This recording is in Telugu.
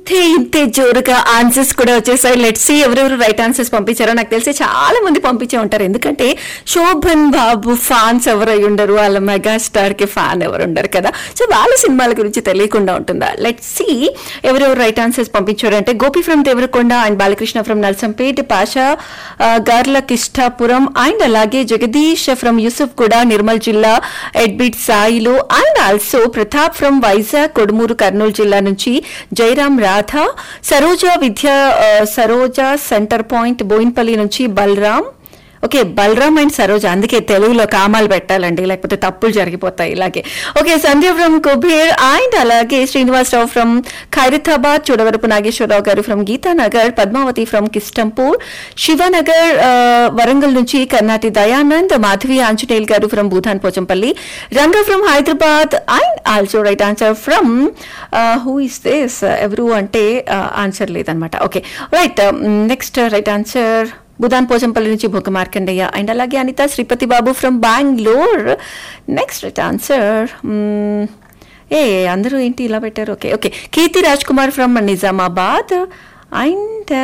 ఇంతే ఇంతే జోరుగా ఆన్సర్స్ కూడా వచ్చేసాయి లెట్స్ సి ఎవరెవరు రైట్ ఆన్సర్స్ పంపించారో నాకు తెలిసి చాలా మంది పంపించే ఉంటారు ఎందుకంటే శోభన్ బాబు ఫ్యాన్స్ ఎవరు అయి ఉండరు వాళ్ళ మెగాస్టార్ కి ఫ్యాన్ ఎవరు ఉండరు కదా సో వాళ్ళ సినిమాల గురించి తెలియకుండా ఉంటుందా లెట్స్ సి ఎవరెవరు రైట్ ఆన్సర్స్ పంపించారంటే Gopi from Devarakonda and Balakrishna from Nalsampet Pasha ఆ, గార్ల కిష్టాపురం అండ్ అలాగే జగదీష్ ఫ్రమ్ యూసుఫ్ కూడా నిర్మల్ జిల్లా Edbid Sailu and also Pratap from Vizag Kodumuru Kurnool జిల్లా నుంచి జయరాం రాధ సరోజ విద్యా ఆ, సరోజ సెంటర్ పాయింట్ బోయిన్పల్లి నుంచి బలరాం ఓకే బలరామ్ అండ్ సరోజ అందుకే తెలుగులో కామాలు పెట్టాలండి లేకపోతే తప్పులు జరిగిపోతాయి ఇలాగే okay Sandhya from Kuber and అలాగే Srinivasarao from Khairatabad Chudavarapu Nageswararao garu from Geethanagar Padmavathi from Kistampur Shivanagar ఆ, వరంగల్ నుంచి కర్ణాటి దయానంద్ మాధవి ఆంజనేయుల్ గారు from Bhoodan Pochampally Ranga from Hyderabad and also right answer from who is this ఎవరు అంటే ఆన్సర్ లేదనమాట okay right next right answer Bhoodan Pochampally నుంచి భూక మార్కండయ్య అండ్ అలాగే Anitha Sripathi Babu from Bengaluru next right answer ఏ అందరూ ఏంటి ఇలా పెట్టారు okay okay Keerthi Raj Kumar from Nizamabad and